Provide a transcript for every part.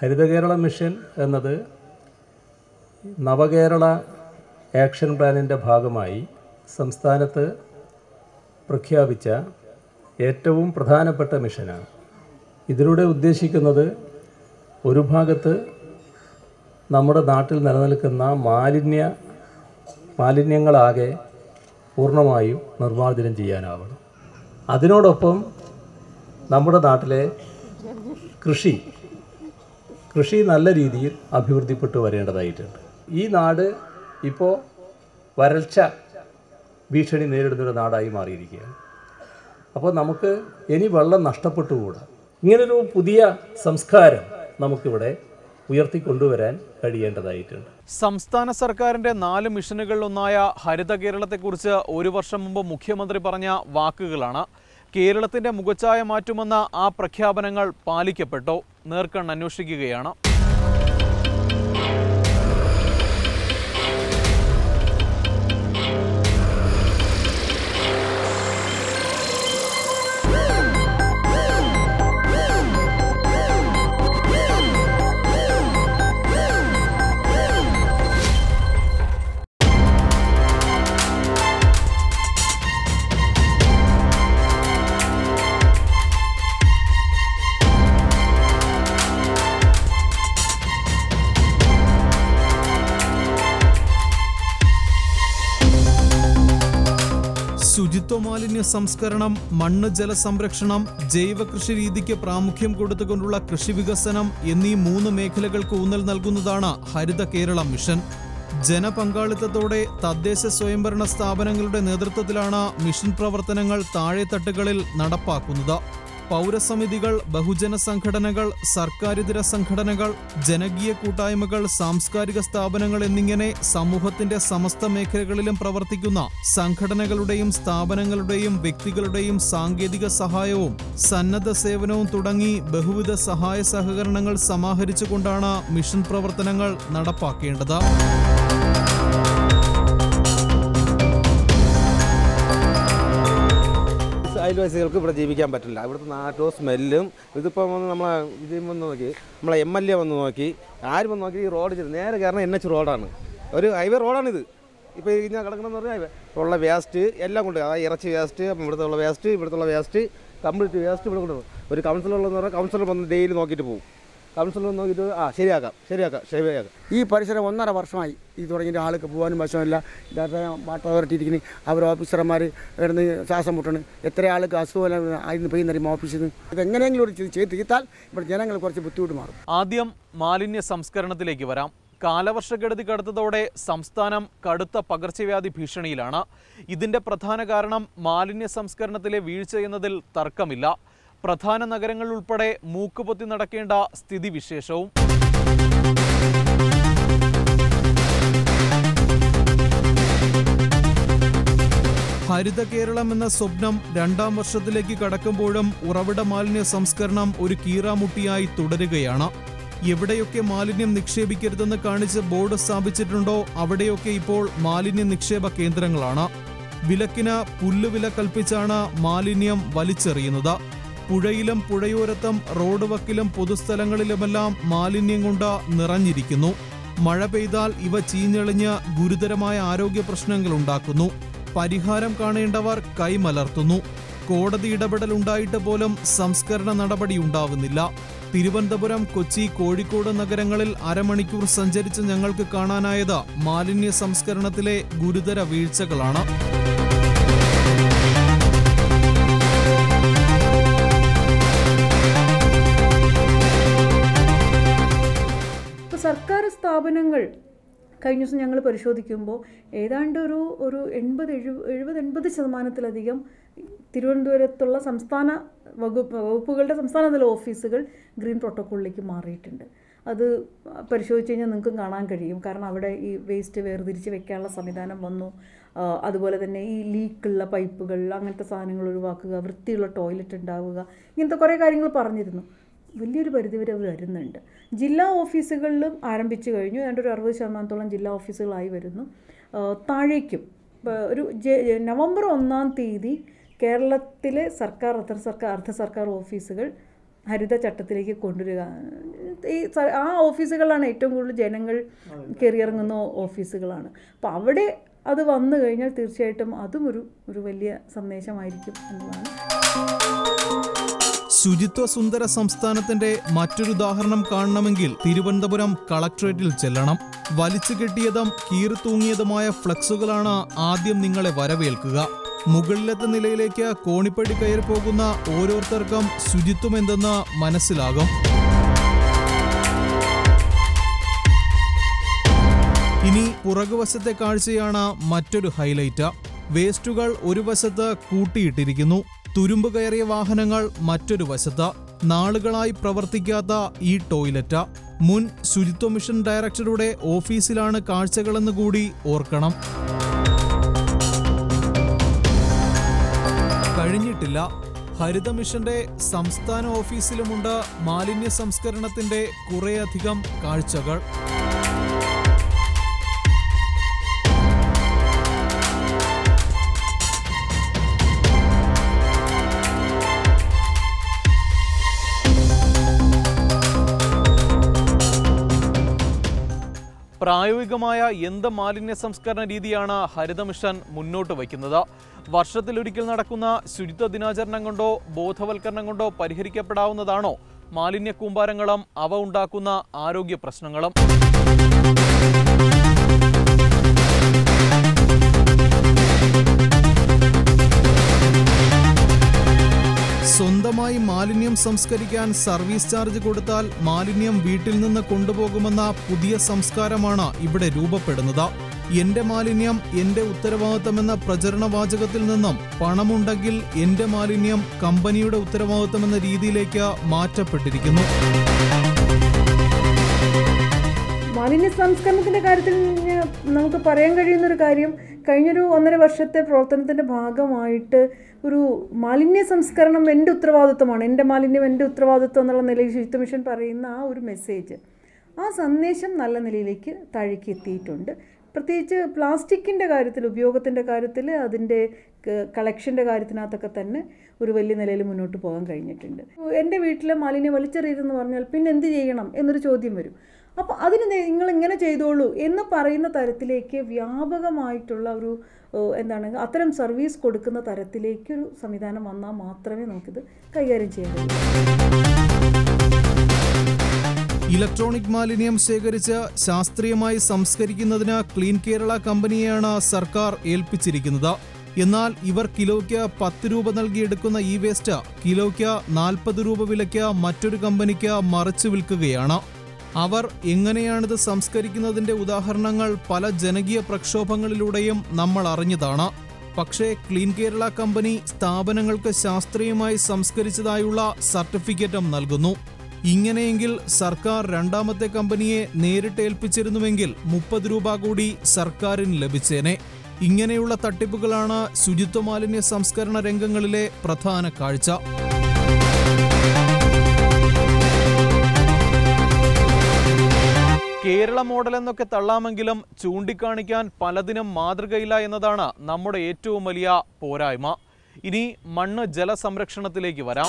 ഹരിത Kerala mission എന്നത് നവകേരള action പ്ലാനിൻ്റെ ഭാഗമായി സംസ്ഥാനത്ത് പ്രഖ്യാപിച്ച ഏറ്റവും പ്രധാനപ്പെട്ട മിഷനാണ് ഇതിലൂടെ ഉദ്ദേശിക്കുന്നത് ഒരു ഭാഗത്ത് നമ്മുടെ നാട്ടിൽ നിലനിൽക്കുന്ന മാലിന്യ മാലിന്യങ്ങളാകെ പൂർണ്ണമായും നിർമ്മാർജ്ജനം ചെയ്യാനാവണം അതിനോടൊപ്പം നമ്മുടെ നാട്ടിലെ കൃഷി കൃഷി നല്ല രീതിയിൽ അഭിവൃദ്ധിപ്പെട്ടു വരേണ്ടതായിട്ടുണ്ട് ഈ നാട് ഇപ്പോൾ വരൾച്ച ഭീഷണി നേരിടുന്നൊരു നാടായി മാറിയിരിക്കുകയാണ് അപ്പോൾ നമുക്ക് ഇനി വെള്ളം നഷ്ടപ്പെട്ടുകൂടാ ഇങ്ങനൊരു പുതിയ സംസ്കാരം നമുക്കിവിടെ ഉയർത്തിക്കൊണ്ടുവരാൻ കഴിയേണ്ടതായിട്ടുണ്ട് സംസ്ഥാന സർക്കാരിന്റെ നാല് മിഷനുകളിലൊന്നായ ഹരിത കേരളത്തെക്കുറിച്ച് ഒരു വർഷം മുമ്പ് മുഖ്യമന്ത്രി പറഞ്ഞ വാക്കുകളാണ് കേരളത്തിന്റെ മുഖച്ഛായ മാറ്റുമെന്ന ആ പ്രഖ്യാപനങ്ങൾ പാലിക്കപ്പെട്ടോ നേർക്കണ്ണ് അന്വേഷിക്കുകയാണ് ശുചിത്വ മാലിന്യ സംസ്കരണം മണ്ണ് ജല സംരക്ഷണം ജൈവ കൃഷി രീതിക്ക് പ്രാമുഖ്യം കൊടുത്തുകൊണ്ടുള്ള കൃഷി വികസനം എന്നീ മൂന്ന് മേഖലകൾക്ക് ഊന്നൽ നൽകുന്നതാണ് ഹരിത കേരളം മിഷൻ ജനപങ്കാളിത്തത്തോടെ തദ്ദേശ സ്വയംഭരണ സ്ഥാപനങ്ങളുടെ നേതൃത്വത്തിലാണ് മിഷൻ പ്രവർത്തനങ്ങൾ താഴെത്തട്ടുകളിൽ നടപ്പാക്കുന്നത് പൗരസമിതികൾ ബഹുജന സംഘടനകൾ സർക്കാരിതര സംഘടനകൾ ജനകീയ കൂട്ടായ്മകൾ സാംസ്കാരിക സ്ഥാപനങ്ങൾ എന്നിങ്ങനെ സമൂഹത്തിന്റെ സമസ്ത മേഖലകളിലും പ്രവർത്തിക്കുന്ന സംഘടനകളുടെയും സ്ഥാപനങ്ങളുടെയും വ്യക്തികളുടെയും സാങ്കേതിക സഹായവും സന്നദ്ധ സേവനവും തുടങ്ങി ബഹുവിധ സഹായ സഹകരണങ്ങൾ സമാഹരിച്ചുകൊണ്ടാണ് മിഷൻ പ്രവർത്തനങ്ങൾ നടപ്പാക്കേണ്ടത് അയൽവാസികൾക്ക് ഇവിടെ ജീവിക്കാൻ പറ്റില്ല ഇവിടുത്തെ നാറ്റവും സ്മെല്ലും ഇതിപ്പം വന്ന് നമ്മളെ ഇത് വന്ന് നോക്കി നമ്മളെ എം എൽ എ വന്ന് നോക്കി ആര് വന്ന് നോക്കി ഈ റോഡ് ചെയ്ത് നേരെ കയറണം എൻ എച്ച് റോഡാണ് ഒരു ഹൈവേ റോഡാണിത് ഇപ്പോൾ ഇങ്ങനെ കിടക്കണമെന്ന് പറഞ്ഞാൽ ഹൈവേ ഉള്ള വേസ്റ്റ് എല്ലാം കൊണ്ട് അതായത് ഇറച്ചി വേസ്റ്റ് അപ്പം ഇവിടുത്തെ ഉള്ള വേസ്റ്റ് ഇവിടുത്തെ ഉള്ള വേസ്റ്റ് കംപ്ലീറ്റ് വേസ്റ്റ് ഇവിടെ കൊണ്ടുപോകും ഒരു കൗൺസിലറുള്ളതെന്ന് പറഞ്ഞാൽ കൗൺസിലർ വന്ന് ഡെയിലി നോക്കിയിട്ട് പോകും കൗൺസിലർ നോക്കിയിട്ട് ആ ശരിയാക്കാം ശരിയാക്കാം ശരിയാക്കാം ഈ പരിസരം ഒന്നര വർഷമായി ഇത് തുടങ്ങിയിട്ട് ആൾക്ക് പോകാനും വശമില്ല ഇതായിട്ട് വാട്ടർ അതോറിറ്റി ഇരിക്കുന്നു അവർ ഓഫീസർമാർ കിടന്ന് ശ്വാസം മുട്ടണ് എത്ര ആൾക്ക് അസുഖം അതിന് പോയി നിറയും ഓഫീസിൽ നിന്ന് ഇത് എങ്ങനെയെങ്കിലും ഒരു ചെയ്ത് തീർത്താൽ ഇവിടെ ജനങ്ങൾ കുറച്ച് ബുദ്ധിമുട്ട് മാറും ആദ്യം മാലിന്യ സംസ്കരണത്തിലേക്ക് വരാം കാലവർഷക്കെടുതി കടുത്തതോടെ സംസ്ഥാനം കടുത്ത പകർച്ചവ്യാധി ഭീഷണിയിലാണ് ഇതിന്റെ പ്രധാന കാരണം മാലിന്യ സംസ്കരണത്തിലെ വീഴ്ച എന്നതിൽ തർക്കമില്ല പ്രധാന നഗരങ്ങൾ ഉൾപ്പെടെ മൂക്കുപൊത്തി നടക്കേണ്ട സ്ഥിതിവിശേഷവും ഹരിത കേരളം എന്ന സ്വപ്നം രണ്ടാം വർഷത്തിലേക്ക് കടക്കുമ്പോഴും ഉറവിട മാലിന്യ സംസ്കരണം ഒരു കീറാമുട്ടിയായി തുടരുകയാണ് എവിടെയൊക്കെ മാലിന്യം നിക്ഷേപിക്കരുതെന്ന് കാണിച്ച് ബോർഡ് സ്ഥാപിച്ചിട്ടുണ്ടോ അവിടെയൊക്കെ ഇപ്പോൾ മാലിന്യ നിക്ഷേപ കേന്ദ്രങ്ങളാണ് വിലക്കിന് പുല്ലുവില കൽപ്പിച്ചാണ് മാലിന്യം വലിച്ചെറിയുന്നത് പുഴയിലും പുഴയോരത്തും റോഡ് വക്കിലും പൊതുസ്ഥലങ്ങളിലുമെല്ലാം മാലിന്യം കൊണ്ട് നിറഞ്ഞിരിക്കുന്നു മഴ പെയ്താൽ ഇവ ചീഞ്ഞെളിഞ്ഞ് ഗുരുതരമായ ആരോഗ്യ പ്രശ്നങ്ങൾ ഉണ്ടാക്കുന്നു പരിഹാരം കാണേണ്ടവർ കൈമലർത്തുന്നു കോടതി ഇടപെടൽ ഉണ്ടായിട്ട് പോലും സംസ്കരണ നടപടി ഉണ്ടാവുന്നില്ല തിരുവനന്തപുരം കൊച്ചി കോഴിക്കോട് നഗരങ്ങളിൽ അരമണിക്കൂർ സഞ്ചരിച്ച് ഞങ്ങൾക്ക് കാണാനായത് മാലിന്യ സംസ്കരണത്തിലെ ഗുരുതര വീഴ്ചകളാണ് ഇപ്പോൾ സർക്കാർ സ്ഥാപനങ്ങൾ കഴിഞ്ഞ ദിവസം ഞങ്ങൾ പരിശോധിക്കുമ്പോൾ ഏതാണ്ട് ഒരു ഒരു എൺപത് എഴുപത് എഴുപത് എൺപത് ശതമാനത്തിലധികം തിരുവനന്തപുരത്തുള്ള സംസ്ഥാന വകുപ്പ് വകുപ്പുകളുടെ സംസ്ഥാനതല ഓഫീസുകൾ ഗ്രീൻ പ്രോട്ടോക്കോളിലേക്ക് മാറിയിട്ടുണ്ട് അത് പരിശോധിച്ച് കഴിഞ്ഞാൽ നിങ്ങൾക്കും കാണാൻ കഴിയും കാരണം അവിടെ ഈ വേസ്റ്റ് വേർതിരിച്ച് വെക്കാനുള്ള സംവിധാനം വന്നു ആ, അതുപോലെ തന്നെ ഈ ലീക്കുള്ള പൈപ്പുകൾ അങ്ങനത്തെ സാധനങ്ങൾ ഒഴിവാക്കുക വൃത്തിയുള്ള ടോയ്ലറ്റ് ഉണ്ടാവുക ഇങ്ങനത്തെ കുറേ കാര്യങ്ങൾ പറഞ്ഞിരുന്നു വലിയൊരു പരിധിവരെ അവർ വരുന്നുണ്ട് ജില്ലാ ഓഫീസുകളിലും ആരംഭിച്ചു കഴിഞ്ഞു ഏതാണ്ട് ഒരു അറുപത് ശതമാനത്തോളം ജില്ലാ ഓഫീസുകളായി വരുന്നു ആ, താഴേക്കും ഇപ്പൊ ഒരു ജെ- നവംബർ ഒന്നാം തീയതി കേരളത്തിലെ സർക്കാർ അർദ്ധ സർക്കാർ അർദ്ധ സർക്കാർ ഓഫീസുകൾ ഹരിത ചട്ടത്തിലേക്ക് കൊണ്ടുവരിക ഈ സ- ആ ഓഫീസുകളാണ് ഏറ്റവും കൂടുതൽ ജനങ്ങൾ കയറിയിറങ്ങുന്ന ഓഫീസുകളാണ് അപ്പോൾ അവിടെ അത് വന്നു കഴിഞ്ഞാൽ തീർച്ചയായിട്ടും അതും ഒരു ഒരു വലിയ സന്ദേശമായിരിക്കും എന്നതാണ് ശുചിത്വ സുന്ദര സംസ്ഥാനത്തിന്റെ മറ്റൊരു ഉദാഹരണം കാണണമെങ്കിൽ തിരുവനന്തപുരം കളക്ടറേറ്റിൽ ചെല്ലണം വലിച്ചു കെട്ടിയതും കീറിത്തൂങ്ങിയതുമായ ഫ്ലക്സുകളാണ് ആദ്യം നിങ്ങളെ വരവേൽക്കുക മുകളിലത്തെ നിലയിലേക്ക് കോണിപ്പടി കയറി പോകുന്ന ഓരോരുത്തർക്കും ശുചിത്വം എന്തെന്ന് മനസ്സിലാകും ഇനി പുറകുവശത്തെ കാഴ്ചയാണ് മറ്റൊരു ഹൈലൈറ്റ് വേസ്റ്റുകൾ ഒരു വശത്ത് കൂട്ടിയിട്ടിരിക്കുന്നു തുരുമ്പ് കയറിയ വാഹനങ്ങൾ മറ്റൊരു വശത്ത് നാളുകളായി പ്രവർത്തിക്കാത്ത ഈ ടോയ്ലറ്റ് മുൻ ശുചിത്വ മിഷൻ ഡയറക്ടറുടെ ഓഫീസിലാണ് കാഴ്ചകളെന്ന് കൂടി ഓർക്കണം കഴിഞ്ഞിട്ടില്ല ഹരിത മിഷന്റെ സംസ്ഥാന ഓഫീസിലുമുണ്ട് മാലിന്യ സംസ്കരണത്തിന്റെ കുറേയധികം കാഴ്ചകൾ പ്രായോഗികമായ എന്ത് മാലിന്യ സംസ്കരണ രീതിയാണ് ഹരിത മിഷൻ മുന്നോട്ട് വയ്ക്കുന്നത് വർഷത്തിലൊരിക്കൽ നടക്കുന്ന ശുചിത്വ ദിനാചരണം കൊണ്ടോ ബോധവൽക്കരണം കൊണ്ടോ പരിഹരിക്കപ്പെടാവുന്നതാണോ മാലിന്യ കൂമ്പാരങ്ങളും അവ ഉണ്ടാക്കുന്ന ആരോഗ്യ പ്രശ്നങ്ങളും സ്വന്തമായി മാലിന്യം സംസ്കരിക്കാൻ സർവീസ് ചാർജ് കൊടുത്താൽ മാലിന്യം വീട്ടിൽ നിന്ന് കൊണ്ടുപോകുമെന്ന പുതിയ സംസ്കാരമാണ് ഇവിടെ രൂപപ്പെടുന്നത് എന്റെ മാലിന്യം എന്റെ ഉത്തരവാദിത്തമെന്ന പ്രചരണ വാചകത്തിൽ നിന്നും പണമുണ്ടെങ്കിൽ എന്റെ മാലിന്യം കമ്പനിയുടെ ഉത്തരവാദിത്തമെന്ന രീതിയിലേക്ക് മാറ്റപ്പെട്ടിരിക്കുന്നു മാലിന്യ സംസ്കരണത്തിൻ്റെ കാര്യത്തിൽ ഞാൻ- നമുക്ക് പറയാൻ കഴിയുന്നൊരു കാര്യം കഴിഞ്ഞൊരു ഒന്നര വർഷത്തെ പ്രവർത്തനത്തിൻ്റെ ഭാഗമായിട്ട് ഒരു മാലിന്യ സംസ്കരണം എൻ്റെ ഉത്തരവാദിത്വമാണ് എൻ്റെ മാലിന്യം എൻ്റെ ഉത്തരവാദിത്വം എന്നുള്ള നിലയിൽ ശുചിത്വ മിഷൻ പറയുന്ന ആ ഒരു മെസ്സേജ് ആ സന്ദേശം നല്ല നിലയിലേക്ക് താഴേക്ക് എത്തിയിട്ടുണ്ട് പ്രത്യേകിച്ച് പ്ലാസ്റ്റിക്കിൻ്റെ കാര്യത്തിൽ ഉപയോഗത്തിൻ്റെ കാര്യത്തിൽ അതിൻ്റെ കളക്ഷൻ്റെ കാര്യത്തിനകത്തൊക്കെ തന്നെ ഒരു വലിയ നിലയിൽ മുന്നോട്ട് പോകാൻ കഴിഞ്ഞിട്ടുണ്ട് എൻ്റെ വീട്ടിലെ മാലിന്യം വലിച്ചെറിയരുതെന്ന് പറഞ്ഞാൽ പിന്നെ എന്ത് ചെയ്യണം എന്നൊരു ചോദ്യം വരും അപ്പോൾ അതിന് നിങ്ങൾ ഇങ്ങനെ ചെയ്തോളൂ എന്ന് പറയുന്ന തരത്തിലേക്ക് വ്യാപകമായിട്ടുള്ള ഒരു ഏഹ്, എന്താണ് അത്തരം സർവീസ് കൊടുക്കുന്ന തരത്തിലേക്കൊരു സംവിധാനം വന്നാൽ മാത്രമേ നമുക്കിത് കൈകാര്യം ചെയ്യാൻ കഴിയൂ ഇലക്ട്രോണിക് മാലിന്യം ശേഖരിച്ച് ശാസ്ത്രീയമായി സംസ്കരിക്കുന്നതിന് ക്ലീൻ കേരള കമ്പനിയെയാണ് സർക്കാർ ഏൽപ്പിച്ചിരിക്കുന്നത് എന്നാൽ ഇവർ കിലോയ്ക്ക് പത്ത് രൂപ നൽകിയെടുക്കുന്ന ഈ വേസ്റ്റ് കിലോയ്ക്ക് നാൽപ്പത് രൂപ വിലയ്ക്ക് മറ്റൊരു കമ്പനിക്ക് മറിച്ചു വിൽക്കുകയാണ് അവർ എങ്ങനെയാണിത് സംസ്കരിക്കുന്നതിന്റെ ഉദാഹരണങ്ങൾ പല ജനകീയ പ്രക്ഷോഭങ്ങളിലൂടെയും നമ്മൾ അറിഞ്ഞതാണ് പക്ഷേ ക്ലീൻ കേരള കമ്പനി സ്ഥാപനങ്ങൾക്ക് ശാസ്ത്രീയമായി സംസ്കരിച്ചതായുള്ള സർട്ടിഫിക്കറ്റും നൽകുന്നു ഇങ്ങനെയെങ്കിൽ സർക്കാർ രണ്ടാമത്തെ കമ്പനിയെ നേരിട്ട് ഏൽപ്പിച്ചിരുന്നുവെങ്കിൽ മുപ്പത് രൂപ കൂടി സർക്കാരിന് ലഭിച്ചേനെ ഇങ്ങനെയുള്ള തട്ടിപ്പുകളാണ് ശുചിത്വ മാലിന്യ സംസ്കരണ രംഗങ്ങളിലെ പ്രധാന കാഴ്ച കേരള മോഡൽ എന്നൊക്കെ തള്ളാമെങ്കിലും ചൂണ്ടിക്കാണിക്കാൻ പലതിനും മാതൃകയില്ല എന്നതാണ് നമ്മുടെ ഏറ്റവും വലിയ പോരായ്മ ഇനി മണ്ണ് ജലസംരക്ഷണത്തിലേക്ക് വരാം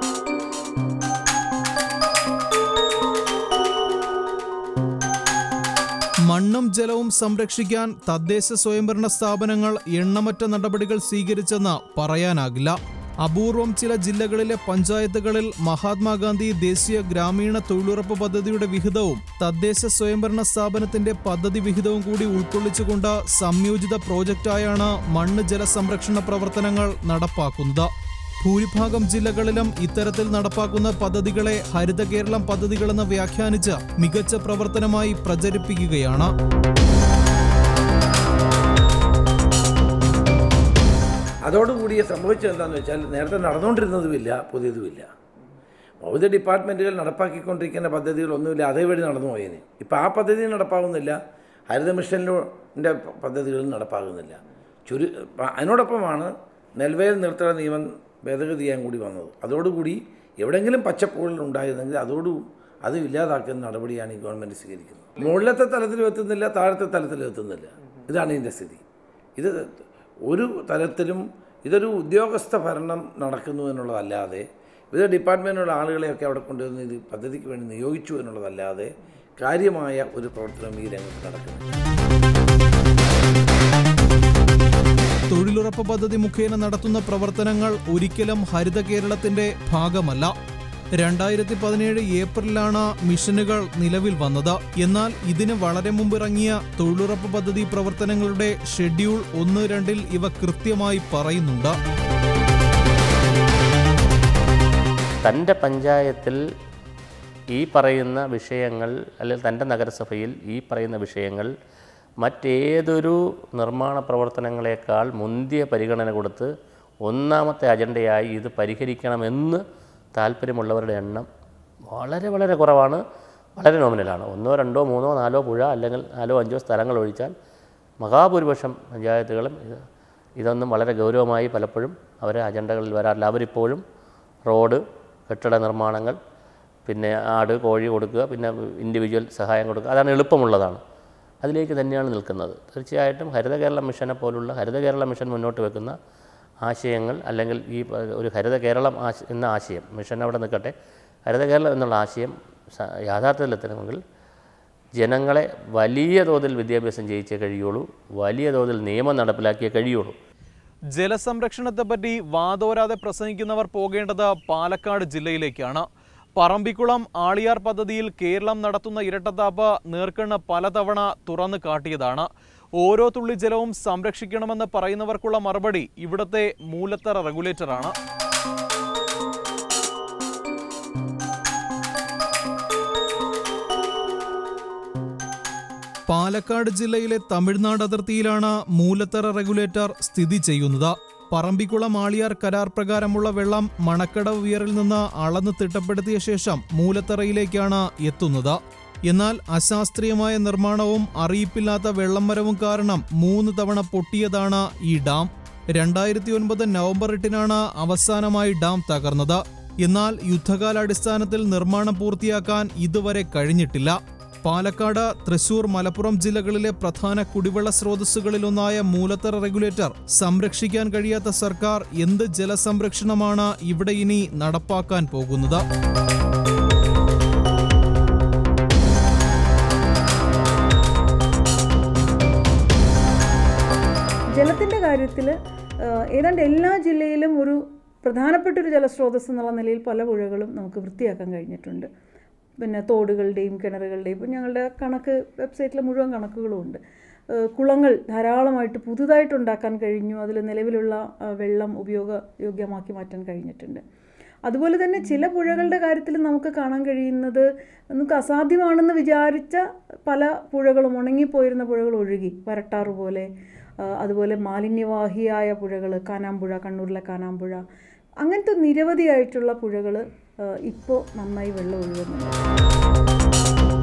മണ്ണും ജലവും സംരക്ഷിക്കാൻ തദ്ദേശ സ്വയംഭരണ സ്ഥാപനങ്ങൾ എണ്ണമറ്റ നടപടികൾ സ്വീകരിച്ചെന്ന് പറയാനാകില്ല അപൂർവം ചില ജില്ലകളിലെ പഞ്ചായത്തുകളിൽ മഹാത്മാഗാന്ധി ദേശീയ ഗ്രാമീണ തൊഴിലുറപ്പ് പദ്ധതിയുടെ വിഹിതവും തദ്ദേശ സ്വയംഭരണ സ്ഥാപനത്തിന്റെ പദ്ധതി വിഹിതവും കൂടി ഉൾക്കൊള്ളിച്ചുകൊണ്ട് സംയോജിത പ്രോജക്റ്റായാണ് മണ്ണ് ജല സംരക്ഷണ പ്രവർത്തനങ്ങൾ നടപ്പാക്കുന്നത് ഭൂരിഭാഗം ജില്ലകളിലും ഇത്തരത്തിൽ നടപ്പാക്കുന്ന പദ്ധതികളെ ഹരിത കേരളം പദ്ധതികളെന്ന് വ്യാഖ്യാനിച്ച് മികച്ച പ്രവർത്തനമായി പ്രചരിപ്പിക്കുകയാണ് അതോടുകൂടി സംഭവിച്ചത് എന്താണെന്ന് വെച്ചാൽ നേരത്തെ നടന്നുകൊണ്ടിരുന്നതുമില്ല പുതിയതുമില്ല വിവിധ ഡിപ്പാർട്ട്മെൻറ്റുകൾ നടപ്പാക്കിക്കൊണ്ടിരിക്കുന്ന പദ്ധതികളൊന്നുമില്ല അതേ വഴി നടന്നു പോയേനെ ഇപ്പോൾ ആ പദ്ധതി നടപ്പാകുന്നില്ല ഹരിത മിഷനിൻ്റെ പദ്ധതികൾ നടപ്പാകുന്നില്ല ചുരു അതിനോടൊപ്പമാണ് നെൽവയൽ നിർത്തല നിയമം ഭേദഗതി ചെയ്യാൻ കൂടി വന്നത് അതോടുകൂടി എവിടെയെങ്കിലും പച്ചപ്പുകൾ ഉണ്ടായിരുന്നെങ്കിൽ അതോടു അത് ഇല്ലാതാക്കുന്ന നടപടിയാണ് ഈ ഗവൺമെൻറ് സ്വീകരിക്കുന്നത് മുകളിലത്തെ തലത്തിലും എത്തുന്നില്ല താഴത്തെ തലത്തിലും എത്തുന്നില്ല ഇതാണ് ഇതിൻ്റെ സ്ഥിതി ഇത് ഒരു തലത്തിലും ഇതൊരു ഉദ്യോഗസ്ഥ ഭരണം നടക്കുന്നു എന്നുള്ളതല്ലാതെ വിവിധ ഡിപ്പാർട്ട്മെൻറ്റിലുള്ള ആളുകളെയൊക്കെ അവിടെ കൊണ്ടുവന്ന് ഇത് പദ്ധതിക്ക് വേണ്ടി നിയോഗിച്ചു എന്നുള്ളതല്ലാതെ കാര്യമായ ഒരു പ്രവർത്തനം ഈ രംഗത്ത് നടക്കുന്നില്ല തൊഴിലുറപ്പ് പദ്ധതി മുഖേന നടത്തുന്ന പ്രവർത്തനങ്ങൾ ഒരിക്കലും ഹരിത കേരളത്തിന്റെ ഭാഗമല്ല രണ്ടായിരത്തി പതിനേഴ് ഏപ്രിലാണ് മിഷനുകൾ നിലവിൽ വന്നത് എന്നാൽ ഇതിന് വളരെ മുമ്പിറങ്ങിയ തൊഴിലുറപ്പ് പദ്ധതി പ്രവർത്തനങ്ങളുടെ ഷെഡ്യൂൾ ഒന്ന് രണ്ടിൽ ഇവ കൃത്യമായി പറയുന്നുണ്ട് തൻ്റെ പഞ്ചായത്തിൽ ഈ പറയുന്ന വിഷയങ്ങൾ അല്ലെങ്കിൽ തൻ്റെ നഗരസഭയിൽ ഈ പറയുന്ന വിഷയങ്ങൾ മറ്റേതൊരു നിർമ്മാണ പ്രവർത്തനങ്ങളെക്കാൾ മുന്തിയ പരിഗണന കൊടുത്ത് ഒന്നാമത്തെ അജണ്ടയായി ഇത് പരിഹരിക്കണമെന്ന് താല്പര്യമുള്ളവരുടെ എണ്ണം വളരെ വളരെ കുറവാണ് വളരെ നോമിനലാണ് ഒന്നോ രണ്ടോ മൂന്നോ നാലോ പുഴ അല്ലെങ്കിൽ നാലോ അഞ്ചോ സ്ഥലങ്ങൾ ഒഴിച്ചാൽ മഹാഭൂരിപക്ഷം പഞ്ചായത്തുകളും ഇത് ഇതൊന്നും വളരെ ഗൗരവമായി പലപ്പോഴും അവരെ അജണ്ടകളിൽ വരാറില്ല അവരിപ്പോഴും റോഡ് കെട്ടിട നിർമ്മാണങ്ങൾ പിന്നെ ആട് കോഴി കൊടുക്കുക പിന്നെ ഇൻഡിവിജ്വൽ സഹായം കൊടുക്കുക അതാണ് എളുപ്പമുള്ളതാണ് അതിലേക്ക് തന്നെയാണ് നിൽക്കുന്നത് തീർച്ചയായിട്ടും ഹരിത കേരള മിഷനെ പോലുള്ള ഹരിത കേരള മിഷൻ മുന്നോട്ട് വെക്കുന്ന ആശയങ്ങൾ അല്ലെങ്കിൽ ഈ പ- ഒരു ഹരിത കേരളം ആശ എന്ന ആശയം മിഷൻ അവിടെ നിൽക്കട്ടെ ഹരിത കേരളം എന്നുള്ള ആശയം സ- യാഥാർത്ഥ്യത്തിലെത്തണമെങ്കിൽ ജനങ്ങളെ വലിയ തോതിൽ വിദ്യാഭ്യാസം ചെയ്യിച്ചേ കഴിയുള്ളൂ വലിയ തോതിൽ നിയമം നടപ്പിലാക്കിയേ കഴിയുള്ളൂ ജലസംരക്ഷണത്തെപ്പറ്റി വാതോരാതെ പ്രസംഗിക്കുന്നവർ പോകേണ്ടത് പാലക്കാട് ജില്ലയിലേക്കാണ് പറമ്പിക്കുളം ആളിയാർ പദ്ധതിയിൽ കേരളം നടത്തുന്ന ഇരട്ടത്താപ്പ് നേർക്കണ്ണ് പലതവണ തുറന്നു കാട്ടിയതാണ് ഓരോ തുള്ളി ജലവും സംരക്ഷിക്കണമെന്ന് പറയുന്നവർക്കുള്ള മറുപടി ഇവിടുത്തെ മൂലത്തറ റെഗുലേറ്ററാണ് പാലക്കാട് ജില്ലയിലെ തമിഴ്നാട് അതിർത്തിയിലാണ് മൂലത്തറ റെഗുലേറ്റർ സ്ഥിതി ചെയ്യുന്നത് പറമ്പിക്കുളം ആളിയാർ കരാർ പ്രകാരമുള്ള വെള്ളം മണക്കടവ് വിയറിൽ നിന്ന് അളന്ന് തിട്ടപ്പെടുത്തിയ ശേഷം മൂലത്തറയിലേക്കാണ് എത്തുന്നത് എന്നാൽ അശാസ്ത്രീയമായ നിർമ്മാണവും അറിയിപ്പില്ലാത്ത വെള്ളം വരവും കാരണം മൂന്ന് തവണ പൊട്ടിയതാണ് ഈ ഡാം രണ്ടായിരത്തി ഒൻപത് നവംബർ എട്ടിനാണ് അവസാനമായി ഡാം തകർന്നത് എന്നാൽ യുദ്ധകാലാടിസ്ഥാനത്തിൽ നിർമ്മാണം പൂർത്തിയാക്കാൻ ഇതുവരെ കഴിഞ്ഞിട്ടില്ല പാലക്കാട് തൃശൂർ മലപ്പുറം ജില്ലകളിലെ പ്രധാന കുടിവെള്ള സ്രോതസ്സുകളിലൊന്നായ മൂലത്തറ റെഗുലേറ്റർ സംരക്ഷിക്കാൻ കഴിയാത്ത സർക്കാർ എന്ത് ജലസംരക്ഷണമാണ് ഇവിടെ ഇനി നടപ്പാക്കാൻ പോകുന്നത് ജലത്തിൻ്റെ കാര്യത്തിൽ ഏതാണ്ട് എല്ലാ ജില്ലയിലും ഒരു പ്രധാനപ്പെട്ട ഒരു ജലസ്രോതസ് എന്നുള്ള നിലയിൽ പല പുഴകളും നമുക്ക് വൃത്തിയാക്കാൻ കഴിഞ്ഞിട്ടുണ്ട് പിന്നെ തോടുകളുടെയും കിണറുകളുടെയും ഇപ്പം ഞങ്ങളുടെ കണക്ക് വെബ്സൈറ്റിൽ മുഴുവൻ കണക്കുകളും ഉണ്ട് ഏഹ് കുളങ്ങൾ ധാരാളമായിട്ട് പുതുതായിട്ട് ഉണ്ടാക്കാൻ കഴിഞ്ഞു അതിൽ നിലവിലുള്ള ആ, വെള്ളം ഉപയോഗയോഗ്യമാക്കി മാറ്റാൻ കഴിഞ്ഞിട്ടുണ്ട് അതുപോലെ തന്നെ ചില പുഴകളുടെ കാര്യത്തിൽ നമുക്ക് കാണാൻ കഴിയുന്നത് നമുക്ക് അസാധ്യമാണെന്ന് വിചാരിച്ച പല പുഴകളും ഉണങ്ങിപ്പോയിരുന്ന പുഴകൾ ഒഴുകി വരട്ടാറ് പോലെ ആ, അതുപോലെ മാലിന്യവാഹിയായ പുഴകൾ കാനാമ്പുഴ കണ്ണൂരിലെ കാനാമ്പുഴ അങ്ങനത്തെ നിരവധിയായിട്ടുള്ള പുഴകൾ ഇപ്പോൾ നന്നായി വെള്ളം ഒഴുകുന്നുണ്ട്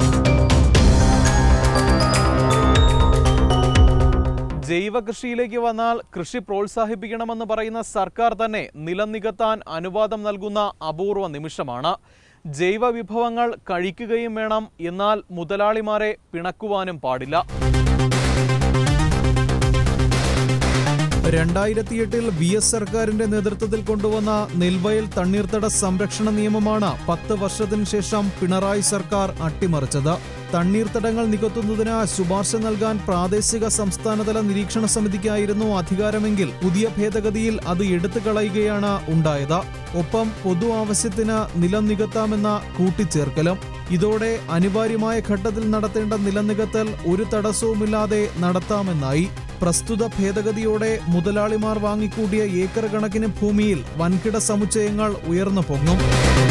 ജൈവ കൃഷിയിലേക്ക് വന്നാൽ കൃഷി പ്രോത്സാഹിപ്പിക്കണമെന്ന് പറയുന്ന സർക്കാർ തന്നെ നിലം നികത്താൻ അനുവാദം നൽകുന്ന അപൂർവ നിമിഷമാണ് ജൈവ വിഭവങ്ങൾ കഴിക്കുകയും വേണം എന്നാൽ മുതലാളിമാരെ പിണക്കുവാനും പാടില്ല രണ്ടായിരത്തിയെട്ടിൽ വി എസ് സർക്കാരിന്റെ നേതൃത്വത്തിൽ കൊണ്ടുവന്ന നെൽവയൽ തണ്ണീർത്തട സംരക്ഷണ നിയമമാണ് പത്ത് വർഷത്തിനു ശേഷം പിണറായി സർക്കാർ അട്ടിമറിച്ചത് തണ്ണീർത്തടങ്ങൾ നികത്തുന്നതിന് ശുപാർശ നൽകാൻ പ്രാദേശിക സംസ്ഥാനതല നിരീക്ഷണ സമിതിക്കായിരുന്നു അധികാരമെങ്കിൽ പുതിയ ഭേദഗതിയിൽ അത് എടുത്തു കളയുകയാണ് ഉണ്ടായത് ഒപ്പം പൊതു ആവശ്യത്തിന് നിലം നികത്താമെന്ന കൂട്ടിച്ചേർക്കലും ഇതോടെ അനിവാര്യമായ ഘട്ടത്തിൽ നടത്തേണ്ട നിലം നികത്തൽ ഒരു തടസ്സവുമില്ലാതെ നടത്താമെന്നായി പ്രസ്തുത ഭേദഗതിയോടെ മുതലാളിമാർ വാങ്ങിക്കൂട്ടിയ ഏക്കർ കണക്കിന് ഭൂമിയിൽ വൻകിട സമുച്ചയങ്ങൾ ഉയർന്നു പൊങ്ങും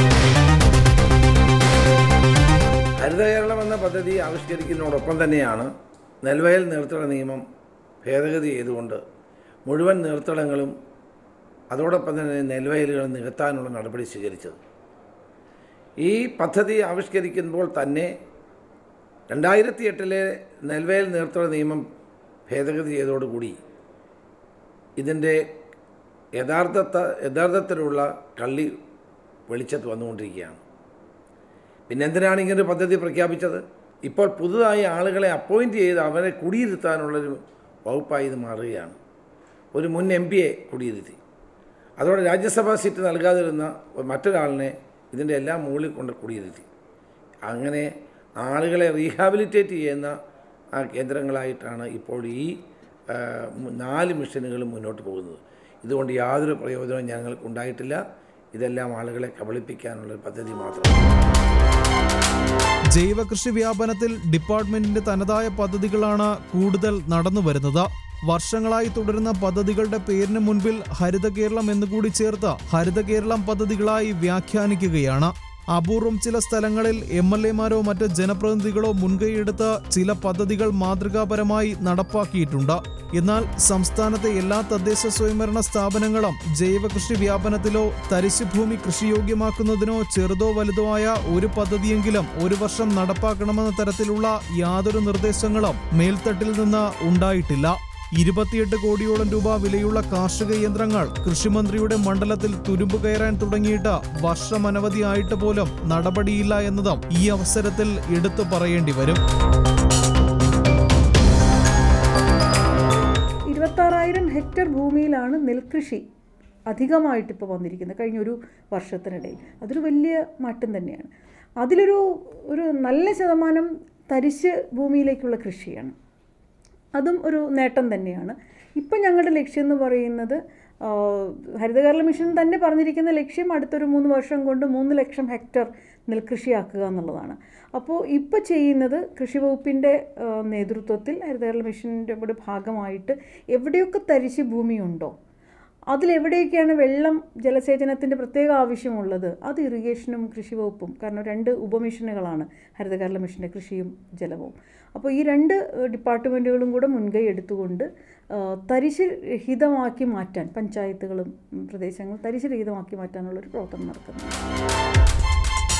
ഹരിത കേരളം എന്ന പദ്ധതി ആവിഷ്കരിക്കുന്നതോടൊപ്പം തന്നെയാണ് നെൽവയൽ നീർത്തട നിയമം ഭേദഗതി ചെയ്തുകൊണ്ട് മുഴുവൻ നീർത്തടങ്ങളും അതോടൊപ്പം തന്നെ നെൽവയലുകൾ നികത്താനുള്ള നടപടി സ്വീകരിച്ചത് ഈ പദ്ധതി ആവിഷ്കരിക്കുമ്പോൾ തന്നെ രണ്ടായിരത്തി എട്ടിലെ നെൽവയൽ നീർത്തട നിയമം ഭേദഗതി ചെയ്തതോടുകൂടി ഇതിൻ്റെ യഥാർത്ഥത്ത യഥാർത്ഥത്തിലുള്ള കള്ളി വെളിച്ചത്ത് വന്നുകൊണ്ടിരിക്കുകയാണ് പിന്നെ എന്തിനാണ് ഇങ്ങനെ ഒരു പദ്ധതി പ്രഖ്യാപിച്ചത് ഇപ്പോൾ പുതുതായി ആളുകളെ അപ്പോയിൻറ്റ് ചെയ്ത് അവരെ കുടിയിരുത്താനുള്ളൊരു വകുപ്പായി ഇത് മാറുകയാണ് ഒരു മുൻ എം പിയെ കുടിയിരുത്തി അതോടെ രാജ്യസഭാ സീറ്റ് നൽകാതിരുന്ന മറ്റൊരാളിനെ ഇതിൻ്റെ എല്ലാം മുകളിൽ കൊണ്ട് കുടിയിരുത്തി അങ്ങനെ ആളുകളെ റീഹാബിലിറ്റേറ്റ് ചെയ്യുന്ന ആ കേന്ദ്രങ്ങളായിട്ടാണ് ഇപ്പോൾ ഈ ആ, മു- നാല് മിഷനുകളും മുന്നോട്ട് പോകുന്നത് ഇതുകൊണ്ട് യാതൊരു പ്രയോജനവും ഞങ്ങൾക്ക് ഉണ്ടായിട്ടില്ല ഇതെല്ലാം ആളുകളെ കബളിപ്പിക്കാനുള്ള ഒരു പദ്ധതി മാത്രമാണ് ജൈവ കൃഷി വ്യാപനത്തിൽ ഡിപ്പാർട്ട്മെന്റിന്റെ തനതായ പദ്ധതികളാണ് കൂടുതൽ നടന്നു വരുന്നത് വർഷങ്ങളായി തുടരുന്ന പദ്ധതികളുടെ പേരിന് മുൻപിൽ ഹരിത കേരളം എന്നുകൂടി ചേർത്ത് ഹരിത കേരളം പദ്ധതികളായി വ്യാഖ്യാനിക്കുകയാണ് അപൂർവം ചില സ്ഥലങ്ങളിൽ എം എൽ എമാരോ മറ്റ് ജനപ്രതിനിധികളോ മുൻകൈയെടുത്ത് ചില പദ്ധതികൾ മാതൃകാപരമായി നടപ്പാക്കിയിട്ടുണ്ട് എന്നാൽ സംസ്ഥാനത്തെ എല്ലാ തദ്ദേശ സ്വയംഭരണ സ്ഥാപനങ്ങളും ജൈവ കൃഷി വ്യാപനത്തിലോ തരിശുഭൂമി കൃഷിയോഗ്യമാക്കുന്നതിനോ ചെറുതോ വലുതോ ആയ ഒരു പദ്ധതിയെങ്കിലും ഒരു വർഷം നടപ്പാക്കണമെന്ന തരത്തിലുള്ള യാതൊരു നിർദ്ദേശങ്ങളും മേൽത്തട്ടിൽ നിന്ന് ഉണ്ടായിട്ടില്ല ഇരുപത്തിയെട്ട് കോടിയോളം രൂപ വിലയുള്ള കാർഷിക യന്ത്രങ്ങൾ കൃഷിമന്ത്രിയുടെ മണ്ഡലത്തിൽ തുരുമ്പ് കയറാൻ തുടങ്ങിയിട്ട് വർഷമനവധിയായിട്ട് പോലും നടപടിയില്ല എന്നതും ഈ അവസരത്തിൽ എടുത്തു പറയേണ്ടി വരും ഇരുപത്താറായിരം ഹെക്ടർ ഭൂമിയിലാണ് നെൽകൃഷി അധികമായിട്ട് ഇപ്പോൾ വന്നിരിക്കുന്നത് കഴിഞ്ഞ ഒരു വർഷത്തിനിടയിൽ അതൊരു വലിയ മാറ്റം തന്നെയാണ് അതിലൊരു ഒരു നല്ല ശതമാനം തരിശ് ഭൂമിയിലേക്കുള്ള കൃഷിയാണ് അതും ഒരു നേട്ടം തന്നെയാണ് ഇപ്പം ഞങ്ങളുടെ ലക്ഷ്യം എന്ന് പറയുന്നത് ആ, ഹരിതകേരള മിഷൻ തന്നെ പറഞ്ഞിരിക്കുന്ന ലക്ഷ്യം അടുത്തൊരു മൂന്ന് വർഷം കൊണ്ട് മൂന്ന് ലക്ഷം ഹെക്ടർ നെൽകൃഷിയാക്കുക എന്നുള്ളതാണ് അപ്പോൾ ഇപ്പോൾ ചെയ്യുന്നത് കൃഷി വകുപ്പിൻ്റെ ആ, നേതൃത്വത്തിൽ ഹരിതകേരള മിഷൻ്റെ കൂടെ ഭാഗമായിട്ട് എവിടെയൊക്കെ തരിശ് ഭൂമിയുണ്ടോ അതിലെവിടെയൊക്കെയാണ് വെള്ളം ജലസേചനത്തിൻ്റെ പ്രത്യേക ആവശ്യമുള്ളത് അത് ഇറിഗേഷനും കൃഷി വകുപ്പും കാരണം രണ്ട് ഉപമിഷനുകളാണ് ഹരിതകേരള മിഷൻ്റെ കൃഷിയും ജലവും അപ്പോൾ ഈ രണ്ട് ഏഹ്, ഡിപ്പാർട്ട്മെൻറ്റുകളും കൂടെ മുൻകൈ എടുത്തുകൊണ്ട് ആ, തരിശ് രഹിതമാക്കി മാറ്റാൻ പഞ്ചായത്തുകളും ഉം, പ്രദേശങ്ങളും തരിശ് രഹിതമാക്കി മാറ്റാനുള്ളൊരു പ്രവർത്തനം നടക്കുന്നുണ്ട്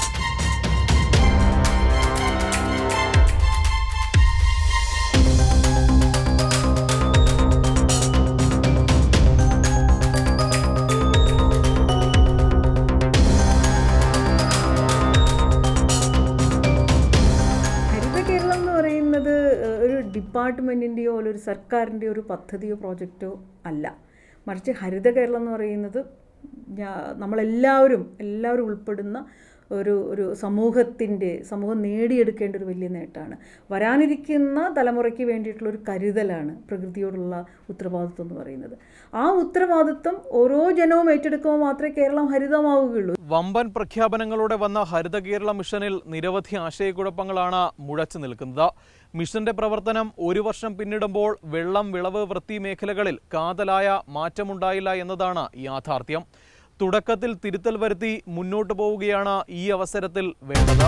ഹരിത കേരളം എന്ന് പറയുന്നത് ഏഹ്, ഒരു ഡിപ്പാർട്ട്മെൻറ്റിൻ്റെയോ അല്ലെങ്കിൽ ഒരു സർക്കാരിൻ്റെയോ ഒരു പദ്ധതിയോ പ്രോജക്റ്റോ അല്ല മറിച്ച് ഹരിത കേരളം എന്ന് പറയുന്നത് ഞാ- നമ്മളെല്ലാവരും എല്ലാവരും ഉൾപ്പെടുന്ന ഒരു ഒരു സമൂഹത്തിൻ്റെ സമൂഹം നേടിയെടുക്കേണ്ട ഒരു വലിയ നേട്ടമാണ് വരാനിരിക്കുന്ന തലമുറയ്ക്ക് വേണ്ടിയിട്ടുള്ള ഒരു കരുതലാണ് പ്രകൃതിയോടുള്ള ഉത്തരവാദിത്വം എന്ന് പറയുന്നത് ആ ഉത്തരവാദിത്വം ഓരോ ജനവും ഏറ്റെടുക്കുമ്പോൾ മാത്രമേ കേരളം ഹരിതമാവുകയുള്ളൂ വമ്പൻ പ്രഖ്യാപനങ്ങളോടെ വന്ന ഹരിത കേരള മിഷനിൽ നിരവധി ആശയക്കുഴപ്പങ്ങളാണ് മുഴച്ചു നിൽക്കുന്നത് മിഷന്റെ പ്രവർത്തനം ഒരു വർഷം പിന്നിടുമ്പോൾ വെള്ളം വിളവ് വൃത്തി മേഖലകളിൽ കാതലായ മാറ്റമുണ്ടായില്ല എന്നതാണ് യാഥാർത്ഥ്യം തുടക്കത്തിൽ തിരുത്തൽ വരുത്തി മുന്നോട്ടു പോവുകയാണ് ഈ അവസരത്തിൽ വേണ്ടത്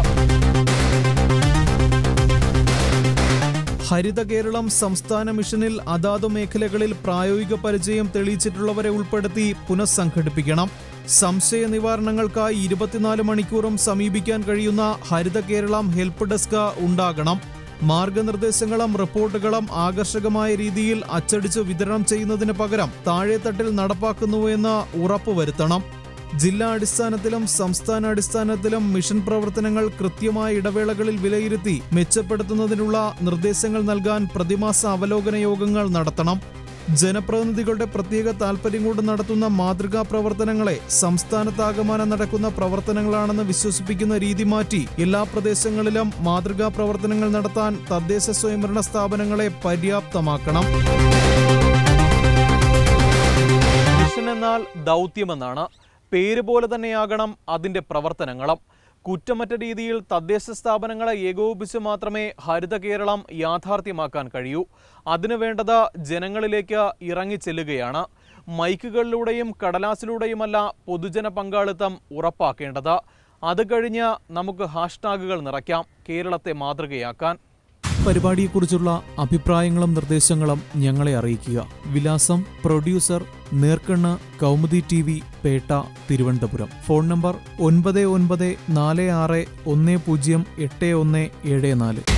ഹരിത കേരളം സംസ്ഥാന മിഷനിൽ അതാതു മേഖലകളിൽ പ്രായോഗിക പരിചയം തെളിയിച്ചിട്ടുള്ളവരെ ഉൾപ്പെടുത്തി പുനഃസംഘടിപ്പിക്കണം സംശയ നിവാരണങ്ങൾക്കായി ഇരുപത്തിനാല് മണിക്കൂറും സമീപിക്കാൻ കഴിയുന്ന ഹരിത കേരളം ഹെൽപ്പ് ഡെസ്ക് ഉണ്ടാകണം മാർഗനിർദ്ദേശങ്ങളും റിപ്പോർട്ടുകളും ആകർഷകമായ രീതിയിൽ അച്ചടിച്ച് വിതരണം ചെയ്യുന്നതിന് പകരം താഴെത്തട്ടിൽ നടപ്പാക്കുന്നുവെന്ന് ഉറപ്പുവരുത്തണം ജില്ലാ അടിസ്ഥാനത്തിലും സംസ്ഥാന അടിസ്ഥാനത്തിലും മിഷൻ പ്രവർത്തനങ്ങൾ കൃത്യമായ ഇടവേളകളിൽ വിലയിരുത്തി മെച്ചപ്പെടുത്തുന്നതിനുള്ള നിർദ്ദേശങ്ങൾ നൽകാൻ പ്രതിമാസ അവലോകന യോഗങ്ങൾ നടത്തണം ജനപ്രതിനിധികളുടെ പ്രത്യേക താൽപര്യം കൊണ്ട് നടത്തുന്ന മാതൃകാ പ്രവർത്തനങ്ങളെ സംസ്ഥാനത്താകമാനം നടക്കുന്ന പ്രവർത്തനങ്ങളാണെന്ന് വിശ്വസിപ്പിക്കുന്ന രീതി മാറ്റി എല്ലാ പ്രദേശങ്ങളിലും മാതൃകാ പ്രവർത്തനങ്ങൾ നടത്താൻ തദ്ദേശ സ്വയംഭരണ സ്ഥാപനങ്ങളെ പര്യാപ്തമാക്കണം മിഷൻ എന്നാൽ ദൗത്യമെന്നാണ് പേര് പോലെ തന്നെയാകണം അതിൻ്റെ പ്രവർത്തനങ്ങളും കുറ്റമറ്റ രീതിയിൽ തദ്ദേശ സ്ഥാപനങ്ങളെ ഏകോപിപ്പിച്ച് മാത്രമേ ഹരിത കേരളം യാഥാർത്ഥ്യമാക്കാൻ കഴിയൂ അതിനു വേണ്ടത് ജനങ്ങളിലേക്ക് ഇറങ്ങിച്ചെല്ലുകയാണ് മൈക്കുകളിലൂടെയും കടലാസിലൂടെയുമല്ല പൊതുജന പങ്കാളിത്തം ഉറപ്പാക്കേണ്ടത് അത് കഴിഞ്ഞ് നമുക്ക് ഹാഷ്ടാഗുകൾ നിറയ്ക്കാം കേരളത്തെ മാതൃകയാക്കാൻ പരിപാടിയെക്കുറിച്ചുള്ള അഭിപ്രായങ്ങളും നിർദ്ദേശങ്ങളും ഞങ്ങളെ അറിയിക്കുക വിലാസം പ്രൊഡ്യൂസർ നേർക്കണ്ണ് Kaumudi T V Pettah Thiruvananthapuram phone number ഒൻപത് ഒൻപത് നാല് ആറ് ഒന്ന് പൂജ്യം എട്ട് ഒന്ന് ഏഴ് നാല്